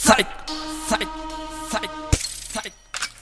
psych psych psych psych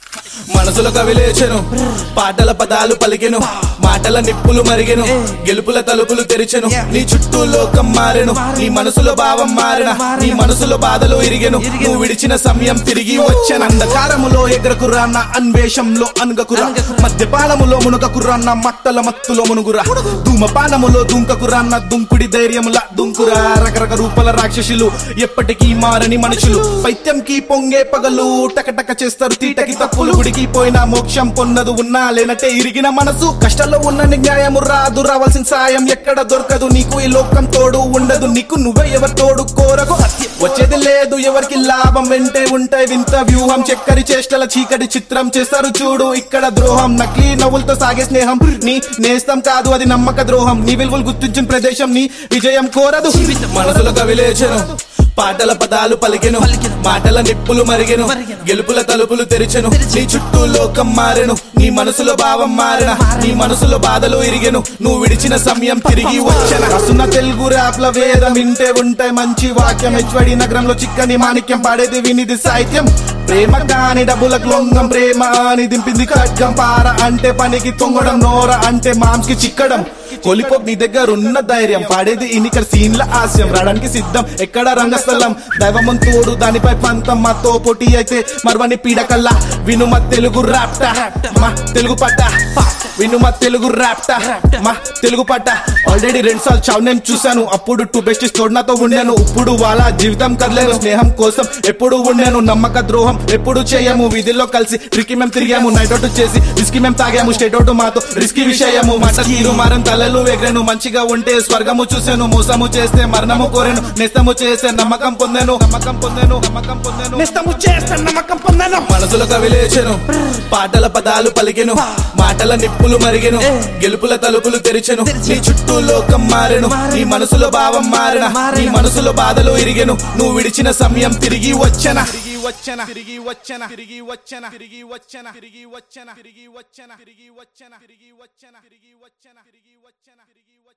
మనసులో కవిలేచెను పాటల పదాలు పలికెను మాటల నిప్పులు మరిగెను గెలుపుల తలుపులు తెరిచెను నీ చుట్టూ లోకం మారెను నీ మనసులో భావం మారిన నీ మనసులో బాధలు ఇరిగెను నువ్వు విడిచిన సమయం తిరిగి వచ్చాను అంధకారములో ఎగరకురాన్న అన్వేషంలో అనగకురా మద్యపానములో మునగకురాన్న మట్టల మత్తులో మునుగురా ధూమపానములో దుంకకురాన్న దుంకుడి ధైర్యముల దుంకురా రకరక రూపాల రాక్షసులు ఎప్పటికీ మారని మనుషులు పైత్యంకి పొంగే పగలు టకటక చేస్తారు తీటకి తప్పులు గుడికి పోయిన మోక్షం పొన్నదు ఉన్నా లేనట్టే ఇరిగిన మనసు కష్టాల్లో ఉన్న న్యాయము రాదు రావాల్సిన సాయం ఎక్కడ దొరకదు నీకు ఈ లోకం తోడు ఉండదు నీకు నువ్వే ఎవరి తోడు కోరకు వచ్చేది లేదు ఎవరికి లాభం వెంటే ఉంటాయి వింత వ్యూహం చక్కరి చేష్టల చీకటి చిత్రం చేస్తారు చూడు ఇక్కడ ద్రోహం నకిలీ నవ్వులతో సాగే స్నేహం నీ నేస్తం కాదు అది నమ్మక ద్రోహం నీ విలువలు గుర్తించిన ప్రదేశం నీ విజయం కోరదు మనసులో కవిలేచను పాటల పదాలు పలికెను మాటల నిప్పులు మరిగెను గెలుపుల తలుపులు తెరిచెను నీ చుట్టూ లోకం మారెను నీ మనసులో భావం మారిన నీ మనసులో బాధలు ఇరిగెను నువ్వు విడిచిన సమయం తిరిగి వచ్చన రసున్న తెలుగు ర్యాప్ల వేదం వింటే ఉంటాయి మంచి వాక్యం హెచ్వడి నగరంలో చిక్కని మాణిక్యం పాడేది వినిది సాహిత్యం ప్రేమ కాని డబ్బులకు లొంగం ప్రేమ అని దింపింది ఖడ్గం పార అంటే పనికి తొంగడం నోర అంటే మాంస్కి చిక్కడం కొలిపో నీ దగ్గర ఉన్న ధైర్యం పాడేది ఇనికర్ సీన్ల ఆశయం రావడానికి సిద్ధం ఎక్కడ రంగస్థలం దైవమం తోడు దానిపై పంతం మాతో పోటీ అయితే మరవని పీడకల్లా విను మా తెలుగు రాప్ట మా తెలుగు పట్ట విను మా తెలుగు రాప్ట మా తెలుగు పట్ట ఆల్రెడీ రెండు సార్లు చావు నేను చూశాను అప్పుడు టూ బెస్ట్ తోడు ఉండాను ఇప్పుడు వాళ్ళ జీవితం కదలేను స్నేహం కోసం ఎప్పుడు ఉండాను నమ్మక ద్రోహం ఎప్పుడు చేయము వీధిలో కలిసి ట్రిక్కి మేము తిరిగాము నైట్ అవుట్ చేసి రిస్కీ మేము తాగాము స్టేట్ అవుట్ మాతో రిస్కీ విషయము మాట తీరు మారం తలలు ఎగరెను మంచిగా ఉంటే స్వర్గము చూసాను మోసము చేస్తే మరణము కోరెను నేస్తము చేస్తే నమ్మకం పొందాను నమ్మకం పొందాను నమ్మకం పొందాను నేస్తము చేస్తే నమ్మకం పొందాను మనసులో కవిలేచెను పాటల పదాలు పలికెను మాటల నిప్పులు మరిగెను గెలుపుల తలుపులు తెరిచెను నీ చుట్టూ లోకం మారెను నీ మనసులో భావం మారిన నీ మనసులో బాధలు ఇరిగెను నువ్వు విడిచిన సమయం తిరిగి వచ్చన తిరిగి వచ్చన తిరిగి వచ్చన తిరిగి వచ్చన తిరిగి వచ్చన తిరిగి వచ్చన తిరిగి వచ్చన తిరిగి వచ్చన తిరిగి వచ్చన తిరిగి వచ్చన తిరిగి వచ్చన తిరిగి వచ్చన